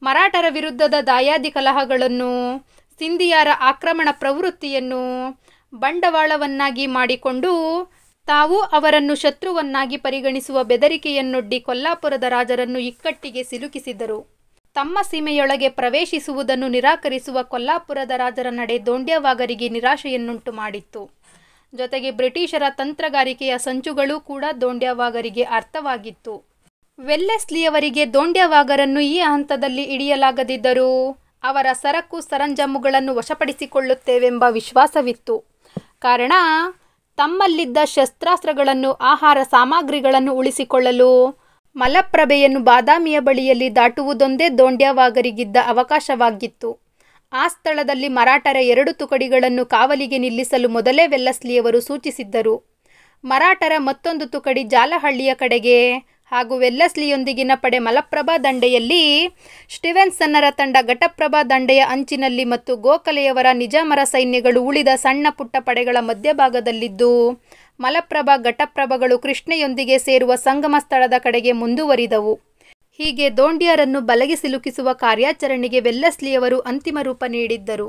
ಮರಾಠರ ವಿರುದ್ಧದ ದಾಯಾದಿ ಕಲಹಗಳನ್ನು ಸಿಂಧಿಯಾರ ಆಕ್ರಮಣ ಪ್ರವೃತ್ತಿಯನ್ನು ಬಂಡವಾಳವನ್ನಾಗಿ ಮಾಡಿಕೊಂಡು ತಾವು ಅವರನ್ನು ಶತ್ರುವನ್ನಾಗಿ ಪರಿಗಣಿಸುವ ಬೆದರಿಕೆಯನ್ನೊಡ್ಡಿ ಕೊಲ್ಲಾಪುರದ ರಾಜರನ್ನು ಇಕ್ಕಟ್ಟಿಗೆ ಸಿಲುಕಿಸಿದರು ತಮ್ಮ ಸೀಮೆಯೊಳಗೆ ಪ್ರವೇಶಿಸುವುದನ್ನು ನಿರಾಕರಿಸುವ ಕೊಲ್ಲಾಪುರದ ರಾಜರ ನಡೆ ದೋಂಡ್ಯವಾಗರಿಗೆ ನಿರಾಶೆಯನ್ನುಂಟು ಮಾಡಿತ್ತು ಜೊತೆಗೆ ಬ್ರಿಟಿಷರ ತಂತ್ರಗಾರಿಕೆಯ ಸಂಚುಗಳೂ ಕೂಡ ದೋಂಡ್ಯವಾಗರಿಗೆ ಅರ್ಥವಾಗಿತ್ತು ವೆಲ್ಲೆಸ್ಲಿಯವರಿಗೆ ದೋಂಡ್ಯವಾಗರನ್ನು ಈ ಹಂತದಲ್ಲಿ ಹಿಡಿಯಲಾಗದಿದ್ದರೂ ಅವರ ಸರಕು ಸರಂಜಾಮುಗಳನ್ನು ವಶಪಡಿಸಿಕೊಳ್ಳುತ್ತೇವೆಂಬ ವಿಶ್ವಾಸವಿತ್ತು ಕಾರಣ ತಮ್ಮಲ್ಲಿದ್ದ ಶಸ್ತ್ರಾಸ್ತ್ರಗಳನ್ನು ಆಹಾರ ಸಾಮಗ್ರಿಗಳನ್ನು ಉಳಿಸಿಕೊಳ್ಳಲು ಮಲಪ್ರಭೆಯನ್ನು ಬಾದಾಮಿಯ ಬಳಿಯಲ್ಲಿ ದಾಟುವುದೊಂದೇ ದೋಂಡ್ಯವಾಗರಿಗಿದ್ದ ಅವಕಾಶವಾಗಿತ್ತು ಆ ಸ್ಥಳದಲ್ಲಿ ಮರಾಠರ ಎರಡು ತುಕಡಿಗಳನ್ನು ಕಾವಲಿಗೆ ನಿಲ್ಲಿಸಲು ಮೊದಲೇ ವೆಲ್ಲಸ್ಲಿಯವರು ಸೂಚಿಸಿದ್ದರು ಮರಾಠರ ಮತ್ತೊಂದು ತುಕಡಿ ಜಾಲಹಳ್ಳಿಯ ಕಡೆಗೆ ಹಾಗೂ ವೆಲ್ಲಸ್ಲಿಯೊಂದಿಗಿನ ಪಡೆ ಮಲಪ್ರಭಾ ದಂಡೆಯಲ್ಲಿ ಸ್ಟಿವೆನ್ಸನ್ನರ ತಂಡ ಘಟಪ್ರಭಾ ದಂಡೆಯ ಅಂಚಿನಲ್ಲಿ ಮತ್ತು ಗೋಖಲೆಯವರ ನಿಜಾಮರ ಸೈನ್ಯಗಳು ಉಳಿದ ಸಣ್ಣ ಪುಟ್ಟ ಪಡೆಗಳ ಮಧ್ಯಭಾಗದಲ್ಲಿದ್ದು ಮಲಪ್ರಭಾ ಘಟಪ್ರಭಗಳು ಕೃಷ್ಣೆಯೊಂದಿಗೆ ಸೇರುವ ಸಂಗಮ ಸ್ಥಳದ ಕಡೆಗೆ ಮುಂದುವರಿದವು ಹೀಗೆ ದೋಂಡ್ಯರನ್ನು ಬಲಗೆ ಸಿಲುಕಿಸುವ ಕಾರ್ಯಾಚರಣೆಗೆ ವೆಲ್ಲಸ್ಲಿಯವರು ಅಂತಿಮ ರೂಪ ನೀಡಿದ್ದರು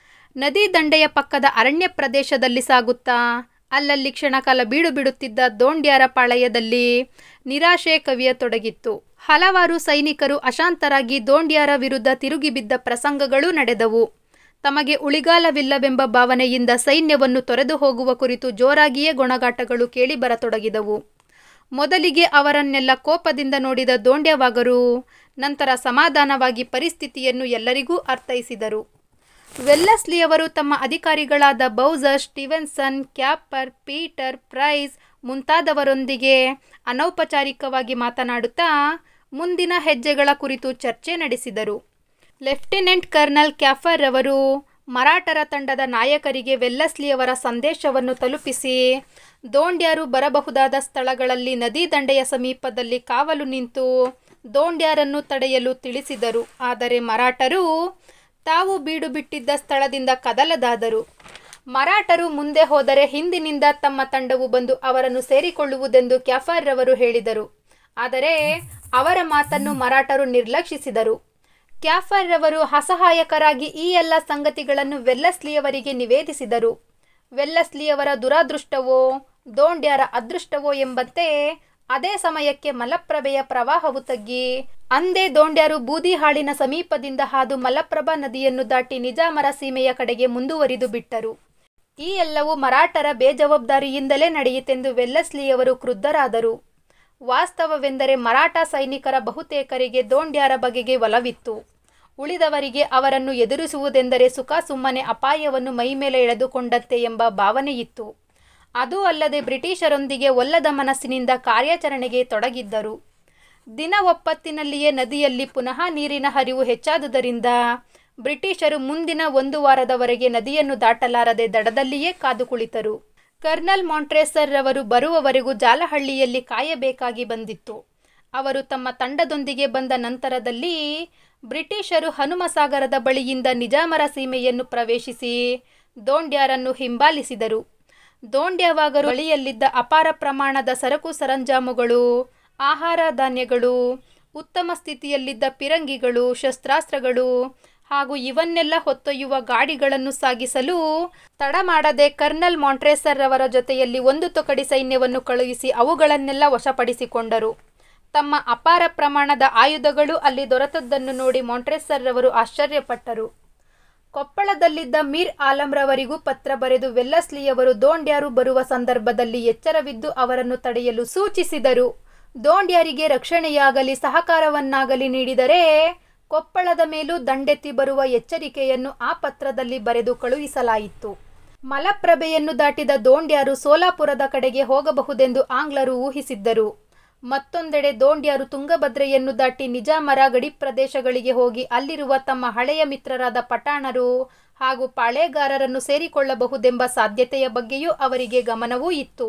ನದಿ ದಂಡೆಯ ಪಕ್ಕದ ಅರಣ್ಯ ಪ್ರದೇಶದಲ್ಲಿ ಸಾಗುತ್ತಾ ಅಲ್ಲಲ್ಲಿ ಕ್ಷಣಕಾಲ ಬೀಡು ಬಿಡುತ್ತಿದ್ದ ದೋಂಡ್ಯಾರ ಪಾಳಯದಲ್ಲಿ ನಿರಾಶೆ ಕವಿಯತೊಡಗಿತ್ತು ಹಲವಾರು ಸೈನಿಕರು ಅಶಾಂತರಾಗಿ ದೋಂಡ್ಯಾರ ವಿರುದ್ಧ ತಿರುಗಿಬಿದ್ದ ಪ್ರಸಂಗಗಳೂ ನಡೆದವು ತಮಗೆ ಉಳಿಗಾಲವಿಲ್ಲವೆಂಬ ಭಾವನೆಯಿಂದ ಸೈನ್ಯವನ್ನು ತೊರೆದು ಹೋಗುವ ಕುರಿತು ಜೋರಾಗಿಯೇ ಗೊಣಗಾಟಗಳು ಕೇಳಿಬರತೊಡಗಿದವು ಮೊದಲಿಗೆ ಅವರನ್ನೆಲ್ಲ ಕೋಪದಿಂದ ನೋಡಿದ ದೋಂಡ್ಯವಾಗರು ನಂತರ ಸಮಾಧಾನವಾಗಿ ಪರಿಸ್ಥಿತಿಯನ್ನು ಎಲ್ಲರಿಗೂ ಅರ್ಥೈಸಿದರು ವೆಲ್ಲಸ್ಲಿಯವರು ತಮ್ಮ ಅಧಿಕಾರಿಗಳಾದ Bowser Stevenson Capper Peter Price ಮುಂತಾದವರೊಂದಿಗೆ ಅನೌಪಚಾರಿಕವಾಗಿ ಮಾತನಾಡುತ್ತಾ ಮುಂದಿನ ಹೆಜ್ಜೆಗಳ ಕುರಿತು ಚರ್ಚೆ ನಡೆಸಿದರು ಲೆಫ್ಟಿನೆಂಟ್ ಕರ್ನಲ್ ಕ್ಯಾಫರ್ ರವರು ಮರಾಠರ ತಂಡದ ನಾಯಕರಿಗೆ ವೆಲ್ಲಸ್ಲಿಯವರ ಸಂದೇಶವನ್ನು ತಲುಪಿಸಿ ದೋಂಡ್ಯಾರು ಬರಬಹುದಾದ ಸ್ಥಳಗಳಲ್ಲಿ ನದಿ ದಂಡೆಯ ಸಮೀಪದಲ್ಲಿ ಕಾವಲು ನಿಂತು ದೋಂಡ್ಯಾರನ್ನು ತಡೆಯಲು ತಿಳಿಸಿದರು ಆದರೆ ಮರಾಠರು ತಾವು ಬೀಡು ಬಿಟ್ಟಿದ್ದ ಸ್ಥಳದಿಂದ ಕದಲದಾದರು ಮರಾಠರು ಮುಂದೆ ಹೋದರೆ ಹಿಂದಿನಿಂದ ತಮ್ಮ ತಂಡವು ಬಂದು ಅವರನ್ನು ಸೇರಿಕೊಳ್ಳುವುದೆಂದು ಕ್ಯಾಫರ್ ರವರು ಹೇಳಿದರು ಆದರೆ ಅವರ ಮಾತನ್ನು ಮರಾಠರು ನಿರ್ಲಕ್ಷಿಸಿದರು ಕ್ಯಾಫರ್ ರವರು ಅಸಹಾಯಕರಾಗಿ ಈ ಎಲ್ಲ ಸಂಗತಿಗಳನ್ನು ವೆಲ್ಲಸ್ಲಿಯವರಿಗೆ ನಿವೇದಿಸಿದರು ವೆಲ್ಲಸ್ಲಿಯವರ ದುರಾದೃಷ್ಟವೋ ದೋಂಡ್ಯಾರ ಅದೃಷ್ಟವೋ ಎಂಬಂತೆ ಅದೇ ಸಮಯಕ್ಕೆ ಮಲಪ್ರಭೆಯ ಪ್ರವಾಹವು ತಗ್ಗಿ ಅಂದೇ ದೋಂಡ್ಯಾರು ಬೂದಿಹಾಳಿನ ಸಮೀಪದಿಂದ ಹಾದು ಮಲಪ್ರಭಾ ನದಿಯನ್ನು ದಾಟಿ ನಿಜಾಮರ ಸೀಮೆಯ ಕಡೆಗೆ ಮುಂದುವರಿದು ಬಿಟ್ಟರು ಈ ಎಲ್ಲವೂ ಮರಾಠರ ಬೇಜವಾಬ್ದಾರಿಯಿಂದಲೇ ನಡೆಯಿತೆಂದು ವೆಲ್ಲಸ್ಲಿಯವರು ಕ್ರುದ್ಧರಾದರು ವಾಸ್ತವವೆಂದರೆ ಮರಾಠ ಸೈನಿಕರ ಬಹುತೇಕರಿಗೆ ದೋಂಡ್ಯಾರ ಬಗೆಗೆ ಒಲವಿತ್ತು ಉಳಿದವರಿಗೆ ಅವರನ್ನು ಎದುರಿಸುವುದೆಂದರೆ ಸುಖ ಸುಮ್ಮನೆ ಅಪಾಯವನ್ನು ಮೈಮೇಲೆ ಎಳೆದುಕೊಂಡಂತೆ ಎಂಬ ಭಾವನೆಯಿತ್ತು ಅದೂ ಅಲ್ಲದೆ ಬ್ರಿಟಿಷರೊಂದಿಗೆ ಒಲ್ಲದ ಮನಸ್ಸಿನಿಂದ ಕಾರ್ಯಾಚರಣೆಗೆ ತೊಡಗಿದ್ದರು ದಿನ ಒಪ್ಪತ್ತಿನಲ್ಲಿಯೇ ನದಿಯಲ್ಲಿ ಪುನಃ ನೀರಿನ ಹರಿವು ಹೆಚ್ಚಾದುದರಿಂದ ಬ್ರಿಟಿಷರು ಮುಂದಿನ ಒಂದು ವಾರದವರೆಗೆ ನದಿಯನ್ನು ದಾಟಲಾರದೆ ದಡದಲ್ಲಿಯೇ ಕಾದು ಕುಳಿತರು ಕರ್ನಲ್ ಮಾಂಟ್ರೇಸರ್ ರವರು ಬರುವವರೆಗೂ ಜಾಲಹಳ್ಳಿಯಲ್ಲಿ ಕಾಯಬೇಕಾಗಿ ಬಂದಿತ್ತು ಅವರು ತಮ್ಮ ತಂಡದೊಂದಿಗೆ ಬಂದ ನಂತರದಲ್ಲಿ ಬ್ರಿಟಿಷರು ಹನುಮಸಾಗರದ ಬಳಿಯಿಂದ ನಿಜಾಮರ ಸೀಮೆಯನ್ನು ಪ್ರವೇಶಿಸಿ ದೋಂಡ್ಯಾರನ್ನು ಹಿಂಬಾಲಿಸಿದರು ದೋಂಡ್ಯವಾಗರು ಬಳಿಯಲ್ಲಿದ್ದ ಅಪಾರ ಪ್ರಮಾಣದ ಸರಕು ಸರಂಜಾಮುಗಳು ಆಹಾರ ಧಾನ್ಯಗಳು ಉತ್ತಮ ಸ್ಥಿತಿಯಲ್ಲಿದ್ದ ಪಿರಂಗಿಗಳು ಶಸ್ತ್ರಾಸ್ತ್ರಗಳು ಹಾಗೂ ಇವನ್ನೆಲ್ಲ ಹೊತ್ತೊಯ್ಯುವ ಗಾಡಿಗಳನ್ನು ಸಾಗಿಸಲು ತಡ ಮಾಡದೆ ಕರ್ನಲ್ ಮಾಂಟ್ರೇಸರ್ ರವರ ಜೊತೆಯಲ್ಲಿ ಒಂದು ತೊಕಡಿ ಸೈನ್ಯವನ್ನು ಕಳುಹಿಸಿ ಅವುಗಳನ್ನೆಲ್ಲ ವಶಪಡಿಸಿಕೊಂಡರು ತಮ್ಮ ಅಪಾರ ಪ್ರಮಾಣದ ಆಯುಧಗಳು ಅಲ್ಲಿ ದೊರೆತದ್ದನ್ನು ನೋಡಿ ಮಾಂಟ್ರೇಸರ್ ರವರು ಆಶ್ಚರ್ಯಪಟ್ಟರು ಕೊಪ್ಪಳದಲ್ಲಿದ್ದ ಮೀರ್ ಆಲಂರವರಿಗೂ ಪತ್ರ ಬರೆದು ವೆಲ್ಲಸ್ಲಿಯವರು ದೋಂಡ್ಯಾರು ಬರುವ ಸಂದರ್ಭದಲ್ಲಿ ಎಚ್ಚರವಿದ್ದು ಅವರನ್ನು ತಡೆಯಲು ಸೂಚಿಸಿದರು ದೋಂಡ್ಯಾರಿಗೆ ರಕ್ಷಣೆಯಾಗಲಿ ಸಹಕಾರವನ್ನಾಗಲಿ ನೀಡಿದರೆ ಕೊಪ್ಪಳದ ಮೇಲೂ ದಂಡೆತ್ತಿ ಬರುವ ಎಚ್ಚರಿಕೆಯನ್ನು ಆ ಪತ್ರದಲ್ಲಿ ಬರೆದು ಕಳುಹಿಸಲಾಯಿತು ಮಲಪ್ರಭೆಯನ್ನು ದಾಟಿದ ದೋಂಡ್ಯಾರು ಸೋಲಾಪುರದ ಕಡೆಗೆ ಹೋಗಬಹುದೆಂದು ಆಂಗ್ಲರು ಊಹಿಸಿದ್ದರು ಮತ್ತೊಂದೆಡೆ ದೋಂಡ್ಯಾರು ತುಂಗಭದ್ರೆಯನ್ನು ದಾಟಿ ನಿಜಾಮರ ಗಡಿ ಪ್ರದೇಶಗಳಿಗೆ ಹೋಗಿ ಅಲ್ಲಿರುವ ತಮ್ಮ ಹಳೆಯ ಮಿತ್ರರಾದ ಪಠಾಣರು ಹಾಗೂ ಪಾಳೆಗಾರರನ್ನು ಸೇರಿಕೊಳ್ಳಬಹುದೆಂಬ ಸಾಧ್ಯತೆಯ ಬಗ್ಗೆಯೂ ಅವರಿಗೆ ಗಮನವೂ ಇತ್ತು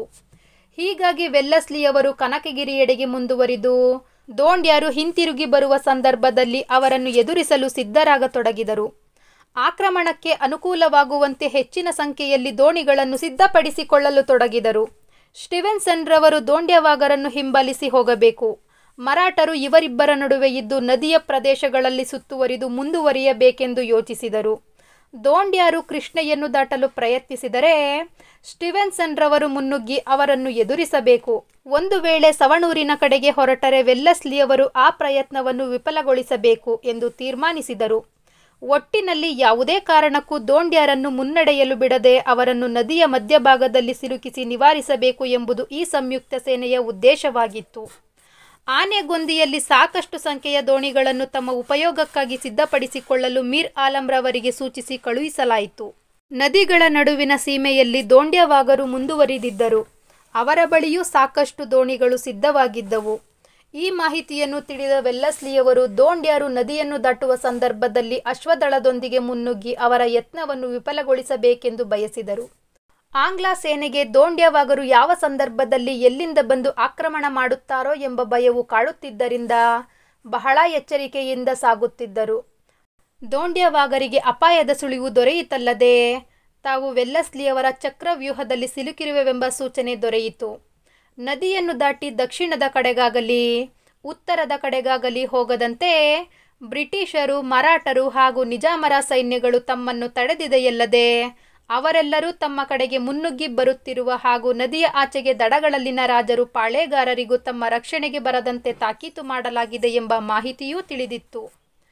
ಹೀಗಾಗಿ ವೆಲ್ಲಸ್ಲಿಯವರು ಕನಕಗಿರಿಯೆಡೆಗೆ ಮುಂದುವರಿದು ದೋಂಡ್ಯಾರು ಹಿಂತಿರುಗಿ ಬರುವ ಸಂದರ್ಭದಲ್ಲಿ ಅವರನ್ನು ಎದುರಿಸಲು ಸಿದ್ಧರಾಗತೊಡಗಿದರು ಆಕ್ರಮಣಕ್ಕೆ ಅನುಕೂಲವಾಗುವಂತೆ ಹೆಚ್ಚಿನ ಸಂಖ್ಯೆಯಲ್ಲಿ ದೋಣಿಗಳನ್ನು ಸಿದ್ಧಪಡಿಸಿಕೊಳ್ಳಲು ತೊಡಗಿದರು ಸ್ಟಿವೆನ್ಸನ್ ರವರು ದೋಂಡ್ಯವಾಗರನ್ನು ಹಿಂಬಾಲಿಸಿ ಹೋಗಬೇಕು ಮರಾಠರು ಇವರಿಬ್ಬರ ನಡುವೆ ಇದ್ದು ನದಿಯ ಪ್ರದೇಶಗಳಲ್ಲಿ ಸುತ್ತುವರಿದು ಮುಂದುವರಿಯಬೇಕೆಂದು ಯೋಚಿಸಿದರು ದೋಂಡ್ಯಾರು ಕೃಷ್ಣೆಯನ್ನು ದಾಟಲು ಪ್ರಯತ್ನಿಸಿದರೆ ಸ್ಟಿವೆನ್ಸನ್ ರವರು ಮುನ್ನುಗ್ಗಿ ಅವರನ್ನು ಎದುರಿಸಬೇಕು ಒಂದು ವೇಳೆ ಸವಣೂರಿನ ಕಡೆಗೆ ಹೊರಟರೆ ವೆಲ್ಲಸ್ಲಿಯವರು ಆ ಪ್ರಯತ್ನವನ್ನು ವಿಫಲಗೊಳಿಸಬೇಕು ಎಂದು ತೀರ್ಮಾನಿಸಿದರು ಒಟ್ಟಿನಲ್ಲಿ ಯಾವುದೇ ಕಾರಣಕ್ಕೂ ದೋಂಡ್ಯಾರನ್ನು ಮುನ್ನಡೆಯಲು ಬಿಡದೆ ಅವರನ್ನು ನದಿಯ ಮಧ್ಯಭಾಗದಲ್ಲಿ ಸಿಲುಕಿಸಿ ನಿವಾರಿಸಬೇಕು ಎಂಬುದು ಈ ಸಂಯುಕ್ತ ಸೇನೆಯ ಉದ್ದೇಶವಾಗಿತ್ತು ಆನೆಗೊಂದಿಯಲ್ಲಿ ಸಾಕಷ್ಟು ಸಂಖ್ಯೆಯ ದೋಣಿಗಳನ್ನು ತಮ್ಮ ಉಪಯೋಗಕ್ಕಾಗಿ ಸಿದ್ಧಪಡಿಸಿಕೊಳ್ಳಲು ಮೀರ್ ಆಲಂರವರಿಗೆ ಸೂಚಿಸಿ ಕಳುಹಿಸಲಾಯಿತು ನದಿಗಳ ನಡುವಿನ ಸೀಮೆಯಲ್ಲಿ ದೋಂಡ್ಯವಾಗರು ಮುಂದುವರಿದಿದ್ದರು ಅವರ ಬಳಿಯೂ ಸಾಕಷ್ಟು ದೋಣಿಗಳು ಸಿದ್ಧವಾಗಿದ್ದವು ಈ ಮಾಹಿತಿಯನ್ನು ತಿಳಿದ ವೆಲ್ಲಸ್ಲಿಯವರು ದೋಂಡ್ಯಾರು ನದಿಯನ್ನು ದಾಟುವ ಸಂದರ್ಭದಲ್ಲಿ ಅಶ್ವದಳದೊಂದಿಗೆ ಮುನ್ನುಗ್ಗಿ ಅವರ ಯತ್ನವನ್ನು ವಿಫಲಗೊಳಿಸಬೇಕೆಂದು ಬಯಸಿದರು ಆಂಗ್ಲ ಸೇನೆಗೆ ದೋಂಡ್ಯವಾಗರು ಯಾವ ಸಂದರ್ಭದಲ್ಲಿ ಎಲ್ಲಿಂದ ಬಂದು ಆಕ್ರಮಣ ಮಾಡುತ್ತಾರೋ ಎಂಬ ಭಯವು ಕಾಡುತ್ತಿದ್ದರಿಂದ ಬಹಳ ಎಚ್ಚರಿಕೆಯಿಂದ ಸಾಗುತ್ತಿದ್ದರು ದೋಂಡ್ಯವಾಗರಿಗೆ ಅಪಾಯದ ಸುಳಿವು ದೊರೆಯಿತಲ್ಲದೆ ತಾವು ವೆಲ್ಲಸ್ಲಿಯವರ ಚಕ್ರವ್ಯೂಹದಲ್ಲಿ ಸಿಲುಕಿರುವೆವೆಂಬ ಸೂಚನೆ ದೊರೆಯಿತು ನದಿಯನ್ನು ದಾಟಿ ದಕ್ಷಿಣದ ಕಡೆಗಾಗಲಿ ಉತ್ತರದ ಕಡೆಗಾಗಲಿ ಹೋಗದಂತೆ ಬ್ರಿಟಿಷರು ಮರಾಠರು ಹಾಗೂ ನಿಜಾಮರ ಸೈನ್ಯಗಳು ತಮ್ಮನ್ನು ತಡೆದಿದೆಯಲ್ಲದೆ ಅವರೆಲ್ಲರೂ ತಮ್ಮ ಕಡೆಗೆ ಮುನ್ನುಗ್ಗಿ ಬರುತ್ತಿರುವ ಹಾಗೂ ನದಿಯ ಆಚೆಗೆ ದಡಗಳಲ್ಲಿನ ರಾಜರು ಪಾಳೆಗಾರರಿಗೂ ತಮ್ಮ ರಕ್ಷಣೆಗೆ ಬರದಂತೆ ತಾಕೀತು ಮಾಡಲಾಗಿದೆ ಎಂಬ ಮಾಹಿತಿಯೂ ತಿಳಿದಿತ್ತು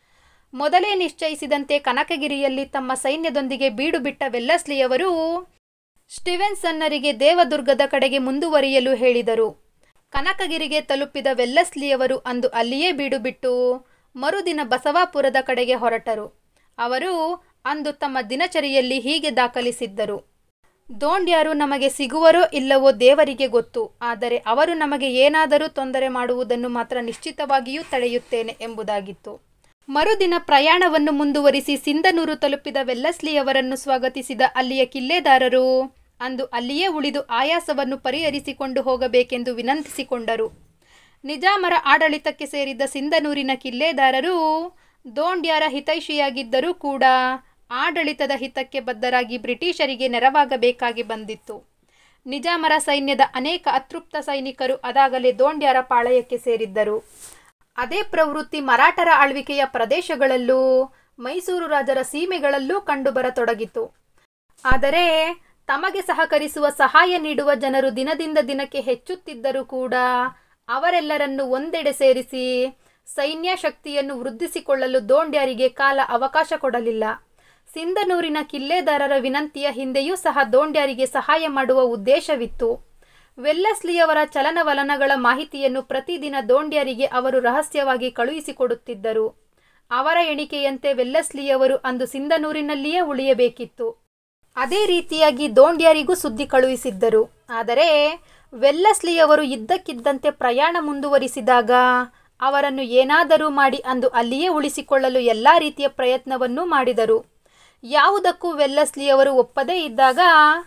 ಮೊದಲೇ ನಿಶ್ಚಯಿಸಿದಂತೆ ಕನಕಗಿರಿಯಲ್ಲಿ ತಮ್ಮ ಸೈನ್ಯದೊಂದಿಗೆ ಬೀಡು ಬಿಟ್ಟ ವೆಲ್ಲಸ್ಲಿಯವರು ಸ್ಟಿವೆನ್ಸನ್ನರಿಗೆ ದೇವದುರ್ಗದ ಕಡೆಗೆ ಮುಂದುವರಿಯಲು ಹೇಳಿದರು ಕನಕಗಿರಿಗೆ ತಲುಪಿದ ವೆಲ್ಲಸ್ಲಿಯವರು ಅಂದು ಅಲ್ಲಿಯೇ ಬೀಡು ಬಿಟ್ಟು ಮರುದಿನ ಬಸವಾಪುರದ ಕಡೆಗೆ ಹೊರಟರು ಅವರು ಅಂದು ತಮ್ಮ ದಿನಚರಿಯಲ್ಲಿ ಹೀಗೆ ದಾಖಲಿಸಿದ್ದರು ದೋಂಡ್ಯಾರು ನಮಗೆ ಸಿಗುವರೋ ಇಲ್ಲವೋ ದೇವರಿಗೆ ಗೊತ್ತು ಆದರೆ ಅವರು ನಮಗೆ ಏನಾದರೂ ತೊಂದರೆ ಮಾಡುವುದನ್ನು ಮಾತ್ರ ನಿಶ್ಚಿತವಾಗಿಯೂ ತಡೆಯುತ್ತೇನೆ ಎಂಬುದಾಗಿತ್ತು ಮರುದಿನ ಪ್ರಯಾಣವನ್ನು ಮುಂದುವರಿಸಿ ಸಿಂಧನೂರು ತಲುಪಿದ ವೆಲ್ಲಸ್ಲಿಯವರನ್ನು ಸ್ವಾಗತಿಸಿದ ಅಲ್ಲಿಯ ಕಿಲ್ಲೆದಾರರು ಅಂದು ಅಲ್ಲಿಯೇ ಉಳಿದು ಆಯಾಸವನ್ನು ಪರಿಹರಿಸಿಕೊಂಡು ಹೋಗಬೇಕೆಂದು ವಿನಂತಿಸಿಕೊಂಡರು ನಿಜಾಮರ ಆಡಳಿತಕ್ಕೆ ಸೇರಿದ್ದ ಸಿಂಧನೂರಿನ ಕಿಲ್ಲೆದಾರರು ದೋಂಡ್ಯಾರ ಹಿತೈಷಿಯಾಗಿದ್ದರೂ ಕೂಡ ಆಡಳಿತದ ಹಿತಕ್ಕೆ ಬದ್ಧರಾಗಿ ಬ್ರಿಟಿಷರಿಗೆ ನೆರವಾಗಬೇಕಾಗಿ ಬಂದಿತ್ತು ನಿಜಾಮರ ಸೈನ್ಯದ ಅನೇಕ ಅತೃಪ್ತ ಸೈನಿಕರು ಅದಾಗಲೇ ದೋಂಡ್ಯಾರ ಪಾಳಯಕ್ಕೆ ಸೇರಿದ್ದರು ಅದೇ ಪ್ರವೃತ್ತಿ ಮರಾಠರ ಆಳ್ವಿಕೆಯ ಪ್ರದೇಶಗಳಲ್ಲೂ ಮೈಸೂರು ರಾಜರ ಸೀಮೆಗಳಲ್ಲೂ ಕಂಡುಬರತೊಡಗಿತು ಆದರೆ ತಮಗೆ ಸಹಕರಿಸುವ ಸಹಾಯ ನೀಡುವ ಜನರು ದಿನದಿಂದ ದಿನಕ್ಕೆ ಹೆಚ್ಚುತ್ತಿದ್ದರೂ ಕೂಡ ಅವರೆಲ್ಲರನ್ನು ಒಂದೆಡೆ ಸೇರಿಸಿ ಸೈನ್ಯ ಶಕ್ತಿಯನ್ನು ವೃದ್ಧಿಸಿಕೊಳ್ಳಲು ದೋಂಡ್ಯಾರಿಗೆ ಕಾಲ ಅವಕಾಶ ಕೊಡಲಿಲ್ಲ ಸಿಂಧನೂರಿನ ಕಿಲ್ಲೆದಾರರ ವಿನಂತಿಯ ಹಿಂದೆಯೂ ಸಹ ದೋಂಡ್ಯಾರಿಗೆ ಸಹಾಯ ಮಾಡುವ ಉದ್ದೇಶವಿತ್ತು ವೆಲ್ಲಸ್ಲಿಯವರ ಚಲನವಲನಗಳ ಮಾಹಿತಿಯನ್ನು ಪ್ರತಿದಿನ ದೋಂಡ್ಯಾರಿಗೆ ಅವರು ರಹಸ್ಯವಾಗಿ ಕಳುಹಿಸಿಕೊಡುತ್ತಿದ್ದರು ಅವರ ಎಣಿಕೆಯಂತೆ ವೆಲ್ಲಸ್ಲಿಯವರು ಅಂದು ಸಿಂಧನೂರಿನಲ್ಲಿಯೇ ಉಳಿಯಬೇಕಿತ್ತು ಅದೇ ರೀತಿಯಾಗಿ ದೋಂಡ್ಯಾರಿಗೂ ಸುದ್ದಿ ಕಳುಹಿಸಿದ್ದರು ಆದರೆ ವೆಲ್ಲಸ್ಲಿಯವರು ಇದ್ದಕ್ಕಿದ್ದಂತೆ ಪ್ರಯಾಣ ಮುಂದುವರಿಸಿದಾಗ ಅವರನ್ನು ಏನಾದರೂ ಮಾಡಿ ಅಂದು ಅಲ್ಲಿಯೇ ಉಳಿಸಿಕೊಳ್ಳಲು ಎಲ್ಲ ರೀತಿಯ ಪ್ರಯತ್ನವನ್ನೂ ಮಾಡಿದರು ಯಾವುದಕ್ಕೂ ವೆಲ್ಲಸ್ಲಿಯವರು ಒಪ್ಪದೇ ಇದ್ದಾಗ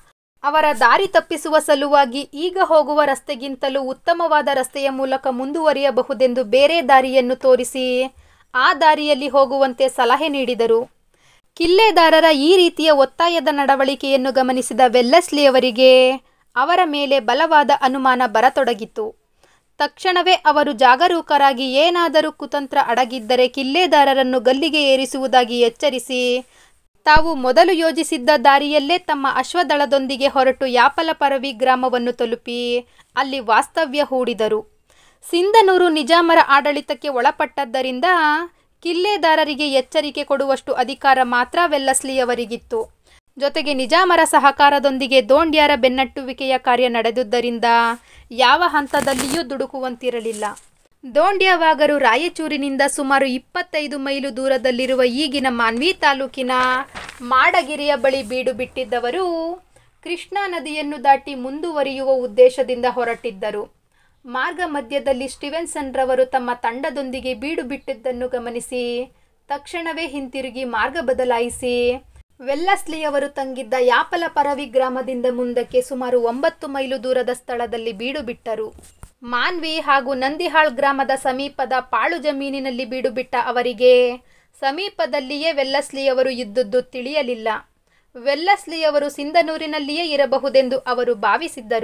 ಅವರ ದಾರಿ ತಪ್ಪಿಸುವ ಸಲುವಾಗಿ ಈಗ ಹೋಗುವ ರಸ್ತೆಗಿಂತಲೂ ಉತ್ತಮವಾದ ರಸ್ತೆಯ ಮೂಲಕ ಮುಂದುವರಿಯಬಹುದೆಂದು ಬೇರೆ ದಾರಿಯನ್ನು ತೋರಿಸಿ ಆ ದಾರಿಯಲ್ಲಿ ಹೋಗುವಂತೆ ಸಲಹೆ ನೀಡಿದರು ಕಿಲ್ಲೆದಾರರ ಈ ರೀತಿಯ ಒತ್ತಾಯದ ನಡವಳಿಕೆಯನ್ನು ಗಮನಿಸಿದ ವೆಲ್ಲಸ್ಲಿಯವರಿಗೆ ಅವರ ಮೇಲೆ ಬಲವಾದ ಅನುಮಾನ ಬರತೊಡಗಿತು ತಕ್ಷಣವೇ ಅವರು ಜಾಗರೂಕರಾಗಿ ಏನಾದರೂ ಕುತಂತ್ರ ಅಡಗಿದ್ದರೆ ಕಿಲ್ಲೆದಾರರನ್ನು ಗಲ್ಲಿಗೆ ಏರಿಸುವುದಾಗಿ ಎಚ್ಚರಿಸಿ ತಾವು ಮೊದಲು ಯೋಜಿಸಿದ್ದ ದಾರಿಯಲ್ಲೇ ತಮ್ಮ ಅಶ್ವದಳದೊಂದಿಗೆ ಹೊರಟು ಯಾಪಲಪರವಿ ಗ್ರಾಮವನ್ನು ತಲುಪಿ ಅಲ್ಲಿ ವಾಸ್ತವ್ಯ ಹೂಡಿದರು ಸಿಂಧನೂರು ನಿಜಾಮರ ಆಡಳಿತಕ್ಕೆ ಒಳಪಟ್ಟದ್ದರಿಂದ ಕಿಲ್ಲೆದಾರರಿಗೆ ಎಚ್ಚರಿಕೆ ಕೊಡುವಷ್ಟು ಅಧಿಕಾರ ಮಾತ್ರ ವೆಲ್ಲಸ್ಲಿಯವರಿಗಿತ್ತು ಜೊತೆಗೆ ನಿಜಾಮರ ಸಹಕಾರದೊಂದಿಗೆ ದೋಂಡ್ಯಾರ ಬೆನ್ನಟ್ಟುವಿಕೆಯ ಕಾರ್ಯ ನಡೆದುದರಿಂದ ಯಾವ ಹಂತದಲ್ಲಿಯೂ ದುಡುಕುವಂತಿರಲಿಲ್ಲ ದೋಂಡ್ಯವಾಗರು ರಾಯಚೂರಿನಿಂದ ಸುಮಾರು ಇಪ್ಪತ್ತೈದು ಮೈಲು ದೂರದಲ್ಲಿರುವ ಈಗಿನ ಮಾನ್ವಿ ತಾಲೂಕಿನ ಮಾಡಗಿರಿಯ ಬಳಿ ಬೀಡು ಬಿಟ್ಟಿದ್ದವರು ಕೃಷ್ಣಾ ನದಿಯನ್ನು ದಾಟಿ ಮುಂದುವರಿಯುವ ಉದ್ದೇಶದಿಂದ ಹೊರಟಿದ್ದರು ಮಾರ್ಗ ಮಧ್ಯದಲ್ಲಿ ಸ್ಟಿವೆನ್ಸನ್ ರವರು ತಮ್ಮ ತಂಡದೊಂದಿಗೆ ಬೀಡು ಬಿಟ್ಟಿದ್ದನ್ನು ಗಮನಿಸಿ ತಕ್ಷಣವೇ ಹಿಂತಿರುಗಿ ಮಾರ್ಗ ಬದಲಾಯಿಸಿ ವೆಲ್ಲಸ್ಲಿಯವರು ತಂಗಿದ್ದ ಯಾಪಲ ಪರವಿ ಗ್ರಾಮದಿಂದ ಮುಂದಕ್ಕೆ ಸುಮಾರು ಒಂಬತ್ತು ಮೈಲು ದೂರದ ಸ್ಥಳದಲ್ಲಿ ಬೀಡು ಬಿಟ್ಟರು ಮಾನ್ವಿ ಹಾಗೂ ನಂದಿಹಾಳ್ ಗ್ರಾಮದ ಸಮೀಪದ ಪಾಳು ಜಮೀನಿನಲ್ಲಿ ಬೀಡು ಬಿಟ್ಟ ಅವರಿಗೆ ಸಮೀಪದಲ್ಲಿಯೇ ವೆಲ್ಲಸ್ಲಿಯವರು ಇದ್ದುದು ತಿಳಿಯಲಿಲ್ಲ ವೆಲ್ಲಸ್ಲಿಯವರು ಸಿಂಧನೂರಿನಲ್ಲಿಯೇ ಇರಬಹುದೆಂದು ಅವರು ಭಾವಿಸಿದ್ದರು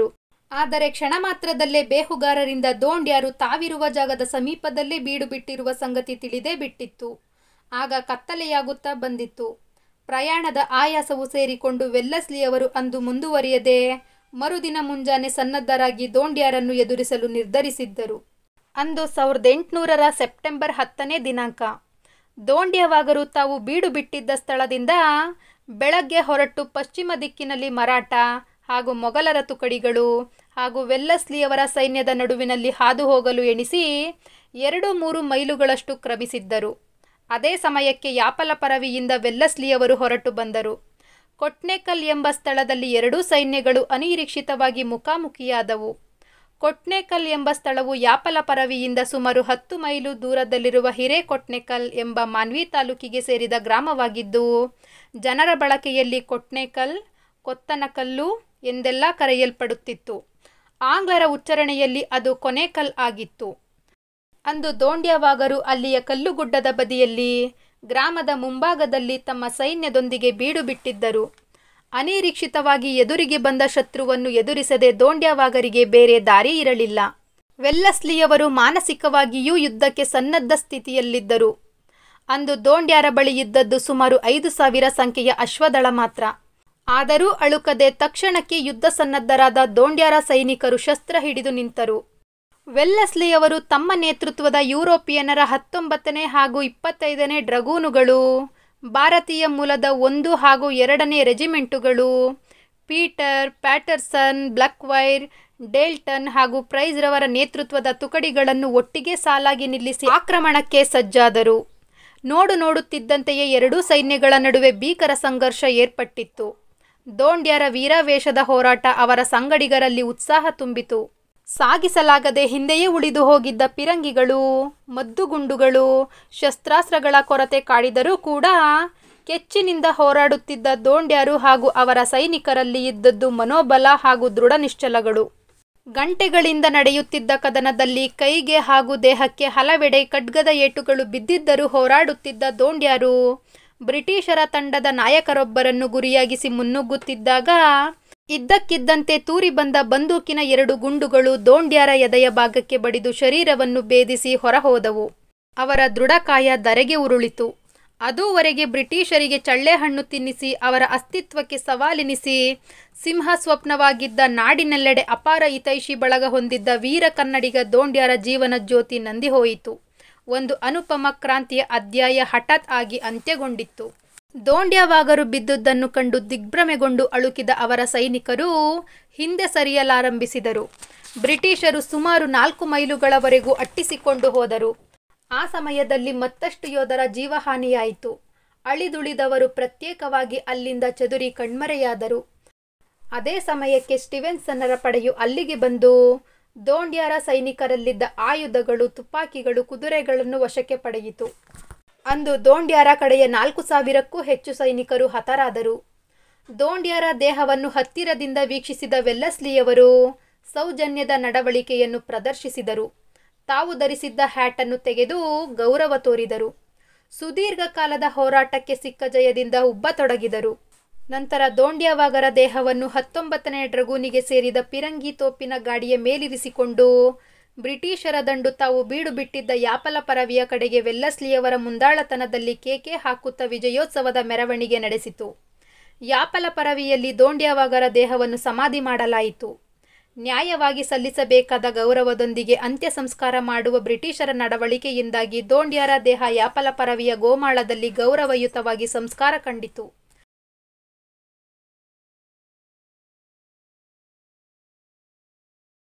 ಆದರೆ ಕ್ಷಣ ಮಾತ್ರದಲ್ಲೇ ಬೇಹುಗಾರರಿಂದ ದೋಂಡ್ಯಾರು ತಾವಿರುವ ಜಾಗದ ಸಮೀಪದಲ್ಲೇ ಬೀಡು ಬಿಟ್ಟಿರುವ ಸಂಗತಿ ತಿಳಿದೇ ಬಿಟ್ಟಿತ್ತು ಆಗ ಕತ್ತಲೆಯಾಗುತ್ತಾ ಬಂದಿತ್ತು ಪ್ರಯಾಣದ ಆಯಾಸವು ಸೇರಿಕೊಂಡು ವೆಲ್ಲಸ್ಲಿಯವರು ಅಂದು ಮುಂದುವರಿಯದೆ ಮರುದಿನ ಮುಂಜಾನೆ ಸನ್ನದ್ಧರಾಗಿ ದೋಂಡ್ಯಾರನ್ನು ಎದುರಿಸಲು ನಿರ್ಧರಿಸಿದ್ದರು ಅಂದು ಸಾವಿರದ ಎಂಟುನೂರರ ಸೆಪ್ಟೆಂಬರ್ ಹತ್ತನೇ ದಿನಾಂಕ ದೋಂಡ್ಯವಾಗರು ತಾವು ಬೀಡು ಬಿಟ್ಟಿದ್ದ ಸ್ಥಳದಿಂದ ಬೆಳಗ್ಗೆ ಹೊರಟು ಪಶ್ಚಿಮ ದಿಕ್ಕಿನಲ್ಲಿ ಮರಾಠ ಹಾಗೂ ಮೊಘಲರ ತುಕಡಿಗಳು ಹಾಗೂ ವೆಲ್ಲಸ್ಲಿಯವರ ಸೈನ್ಯದ ನಡುವಿನಲ್ಲಿ ಹಾದು ಹೋಗಲು ಎಣಿಸಿ ಎರಡು ಮೂರು ಮೈಲುಗಳಷ್ಟು ಕ್ರಮಿಸಿದ್ದರು ಅದೇ ಸಮಯಕ್ಕೆ ಯಾಪಲ ಪರವಿಯಿಂದ ವೆಲ್ಲಸ್ಲಿಯವರು ಹೊರಟು ಬಂದರು ಕೊಟ್ನೇಕಲ್ ಎಂಬ ಸ್ಥಳದಲ್ಲಿ ಎರಡೂ ಸೈನ್ಯಗಳು ಅನಿರೀಕ್ಷಿತವಾಗಿ ಮುಖಾಮುಖಿಯಾದವು ಕೊಟ್ನೇಕಲ್ ಎಂಬ ಸ್ಥಳವು ಯಾಪಲ ಪರವಿಯಿಂದ ಸುಮಾರು ಹತ್ತು ಮೈಲು ದೂರದಲ್ಲಿರುವ ಹಿರೇಕೊಟ್ನೇಕಲ್ ಎಂಬ ಮಾನ್ವಿ ತಾಲೂಕಿಗೆ ಸೇರಿದ ಗ್ರಾಮವಾಗಿದ್ದು ಜನರ ಬಳಕೆಯಲ್ಲಿ ಕೊಟ್ನೇಕಲ್ ಕೊತ್ತನಕಲ್ಲು ಎಂದೆಲ್ಲ ಕರೆಯಲ್ಪಡುತ್ತಿತ್ತು ಆಂಗ್ಲರ ಉಚ್ಚರಣೆಯಲ್ಲಿ ಅದು ಕೊನೇಕಲ್ ಆಗಿತ್ತು ಅಂದು ದೋಂಡ್ಯವಾಗರು ಅಲ್ಲಿಯ ಕಲ್ಲುಗುಡ್ಡದ ಬದಿಯಲ್ಲಿ ಗ್ರಾಮದ ಮುಂಭಾಗದಲ್ಲಿ ತಮ್ಮ ಸೈನ್ಯದೊಂದಿಗೆ ಬೀಡು ಬಿಟ್ಟಿದ್ದರು ಅನಿರೀಕ್ಷಿತವಾಗಿ ಎದುರಿಗೆ ಬಂದ ಶತ್ರುವನ್ನು ಎದುರಿಸದೆ ದೋಂಡ್ಯವಾಗರಿಗೆ ಬೇರೆ ದಾರಿ ಇರಲಿಲ್ಲ ವೆಲ್ಲಸ್ಲಿಯವರು ಮಾನಸಿಕವಾಗಿಯೂ ಯುದ್ಧಕ್ಕೆ ಸನ್ನದ್ಧ ಸ್ಥಿತಿಯಲ್ಲಿದ್ದರು ಅಂದು ದೋಂಡ್ಯಾರ ಬಳಿ ಇದ್ದದ್ದು ಸುಮಾರು ಐದು ಸಾವಿರ ಸಂಖ್ಯೆಯ ಅಶ್ವದಳ ಮಾತ್ರ ಆದರೂ ಅಳುಕದೆ ತಕ್ಷಣಕ್ಕೆ ಯುದ್ಧ ಸನ್ನದ್ಧರಾದ ದೋಂಡ್ಯಾರ ಸೈನಿಕರು ಶಸ್ತ್ರ ಹಿಡಿದು ನಿಂತರು ವೆಲ್ಲಸ್ಲಿಯವರು ತಮ್ಮ ನೇತೃತ್ವದ ಯುರೋಪಿಯನ್ನರ ಹತ್ತೊಂಬತ್ತನೇ ಹಾಗೂ ಇಪ್ಪತ್ತೈದನೇ ಡ್ರಗೂನುಗಳು ಭಾರತೀಯ ಮೂಲದ ಒಂದು ಹಾಗೂ ಎರಡನೇ ರೆಜಿಮೆಂಟುಗಳು ಪೀಟರ್ ಪ್ಯಾಟರ್ಸನ್ ಬ್ಲಕ್ವೈರ್ ಡೇಲ್ಟನ್ ಹಾಗೂ ಪ್ರೈಸ್ರವರ ನೇತೃತ್ವದ ತುಕಡಿಗಳನ್ನು ಒಟ್ಟಿಗೆ ಸಾಲಾಗಿ ನಿಲ್ಲಿಸಿ ಆಕ್ರಮಣಕ್ಕೆ ಸಜ್ಜಾದರು ನೋಡು ನೋಡುತ್ತಿದ್ದಂತೆಯೇ ಎರಡೂ ಸೈನ್ಯಗಳ ನಡುವೆ ಭೀಕರ ಸಂಘರ್ಷ ಏರ್ಪಟ್ಟಿತ್ತು ದೋಂಡ್ಯರ ವೀರಾವೇಶದ ಹೋರಾಟ ಅವರ ಸಂಗಡಿಗರಲ್ಲಿ ಉತ್ಸಾಹ ತುಂಬಿತು ಸಾಗಿಸಲಾಗದೆ ಹಿಂದೆಯೇ ಉಳಿದು ಹೋಗಿದ್ದ ಪಿರಂಗಿಗಳು ಮದ್ದುಗುಂಡುಗಳು ಶಸ್ತ್ರಾಸ್ತ್ರಗಳ ಕೊರತೆ ಕಾಡಿದರೂ ಕೂಡ ಕೆಚ್ಚಿನಿಂದ ಹೋರಾಡುತ್ತಿದ್ದ ದೋಂಡ್ಯರು ಹಾಗೂ ಅವರ ಸೈನಿಕರಲ್ಲಿ ಇದ್ದದ್ದು ಮನೋಬಲ ಹಾಗೂ ದೃಢ ನಿಶ್ಚಲಗಳು ಗಂಟೆಗಳಿಂದ ನಡೆಯುತ್ತಿದ್ದ ಕದನದಲ್ಲಿ ಕೈಗೆ ಹಾಗೂ ದೇಹಕ್ಕೆ ಹಲವೆಡೆ ಖಡ್ಗದ ಏಟುಗಳು ಬಿದ್ದಿದ್ದರೂ ಹೋರಾಡುತ್ತಿದ್ದ ದೋಂಡ್ಯರು ಬ್ರಿಟಿಷರ ತಂಡದ ನಾಯಕರೊಬ್ಬರನ್ನು ಗುರಿಯಾಗಿಸಿ ಮುನ್ನುಗ್ಗುತ್ತಿದ್ದಾಗ ಇದ್ದಕ್ಕಿದ್ದಂತೆ ತೂರಿ ಬಂದ ಬಂದೂಕಿನ ಎರಡು ಗುಂಡುಗಳು ದೋಂಡ್ಯಾರ ಎದೆಯ ಭಾಗಕ್ಕೆ ಬಡಿದು ಶರೀರವನ್ನು ಭೇದಿಸಿ ಹೊರಹೋದವು ಅವರ ದೃಢಕಾಯ ಧರೆಗೆ ಉರುಳಿತು ಅದೂವರೆಗೆ ಬ್ರಿಟಿಷರಿಗೆ ಚಳ್ಳೆಹಣ್ಣು ತಿನ್ನಿಸಿ ಅವರ ಅಸ್ತಿತ್ವಕ್ಕೆ ಸವಾಲೆನಿಸಿ ಸಿಂಹ ಸ್ವಪ್ನವಾಗಿದ್ದ ನಾಡಿನೆಲ್ಲೆಡೆ ಅಪಾರ ಹಿತೈಷಿ ಬಳಗ ಹೊಂದಿದ್ದ ವೀರ ಕನ್ನಡಿಗ ದೋಂಡ್ಯಾರ ಜೀವನ ಜ್ಯೋತಿ ನಂದಿಹೋಯಿತು ಒಂದು ಅನುಪಮ ಕ್ರಾಂತಿಯ ಅಧ್ಯಾಯ ಹಠಾತ್ ಆಗಿ ಅಂತ್ಯಗೊಂಡಿತ್ತು ದೋಂಡ್ಯವಾಗರು ಬಿದ್ದುದನ್ನು ಕಂಡು ದಿಗ್ಭ್ರಮೆಗೊಂಡು ಅಳುಕಿದ ಅವರ ಸೈನಿಕರು ಹಿಂದೆ ಸರಿಯಲಾರಂಭಿಸಿದರು ಬ್ರಿಟಿಷರು ಸುಮಾರು ನಾಲ್ಕು ಮೈಲುಗಳವರೆಗೂ ಅಟ್ಟಿಸಿಕೊಂಡು ಹೋದರು ಆ ಸಮಯದಲ್ಲಿ ಮತ್ತಷ್ಟು ಯೋಧರ ಜೀವಹಾನಿಯಾಯಿತು ಅಳಿದುಳಿದವರು ಪ್ರತ್ಯೇಕವಾಗಿ ಅಲ್ಲಿಂದ ಚದುರಿ ಕಣ್ಮರೆಯಾದರು ಅದೇ ಸಮಯಕ್ಕೆ ಸ್ಟಿವೆನ್ಸನ್ನರ ಪಡೆಯು ಅಲ್ಲಿಗೆ ಬಂದು ದೋಂಡ್ಯಾರ ಸೈನಿಕರಲ್ಲಿದ್ದ ಆಯುಧಗಳು ತುಪಾಕಿಗಳು ಕುದುರೆಗಳನ್ನು ವಶಕ್ಕೆ ಪಡೆಯಿತು ಅಂದು ದೋಂಡ್ಯಾರ ಕಡೆಯ ನಾಲ್ಕು ಸಾವಿರಕ್ಕೂ ಹೆಚ್ಚು ಸೈನಿಕರು ಹತರಾದರು ದೋಂಡ್ಯಾರ ದೇಹವನ್ನು ಹತ್ತಿರದಿಂದ ವೀಕ್ಷಿಸಿದ ವೆಲ್ಲಸ್ಲಿಯವರು ಸೌಜನ್ಯದ ನಡವಳಿಕೆಯನ್ನು ಪ್ರದರ್ಶಿಸಿದರು ತಾವು ಧರಿಸಿದ್ದ ಹ್ಯಾಟನ್ನು ತೆಗೆದು ಗೌರವ ತೋರಿದರು ಸುದೀರ್ಘ ಕಾಲದ ಹೋರಾಟಕ್ಕೆ ಸಿಕ್ಕ ಜಯದಿಂದ ಉಬ್ಬತೊಡಗಿದರು ನಂತರ ದೋಂಡ್ಯವಾಗರ ದೇಹವನ್ನು ಹತ್ತೊಂಬತ್ತನೇ ಡ್ರಗೂನಿಗೆ ಸೇರಿದ ಪಿರಂಗಿ ತೋಪಿನ ಗಾಡಿಯ ಮೇಲಿರಿಸಿಕೊಂಡು ಬ್ರಿಟಿಷರ ದಂಡು ತಾವು ಬೀಡು ಬಿಟ್ಟಿದ್ದ ಯಾಪಲ ಪರವಿಯ ಕಡೆಗೆ ವೆಲ್ಲಸ್ಲಿಯವರ ಮುಂದಾಳತನದಲ್ಲಿ ಕೇಕೆ ಹಾಕುತ್ತಾ ವಿಜಯೋತ್ಸವದ ಮೆರವಣಿಗೆ ನಡೆಸಿತು ಯಾಪಲ ಪರವಿಯಲ್ಲಿ ದೋಂಡ್ಯವಾಗರ ದೇಹವನ್ನು ಸಮಾಧಿ ಮಾಡಲಾಯಿತು ನ್ಯಾಯವಾಗಿ ಸಲ್ಲಿಸಬೇಕಾದ ಗೌರವದೊಂದಿಗೆ ಅಂತ್ಯ ಸಂಸ್ಕಾರ ಮಾಡುವ ಬ್ರಿಟಿಷರ ನಡವಳಿಕೆಯಿಂದಾಗಿ ದೋಂಡ್ಯಾರ ದೇಹ ಯಾಪಲ ಪರವಿಯ ಗೋಮಾಳದಲ್ಲಿ ಗೌರವಯುತವಾಗಿ ಸಂಸ್ಕಾರ ಕಂಡಿತು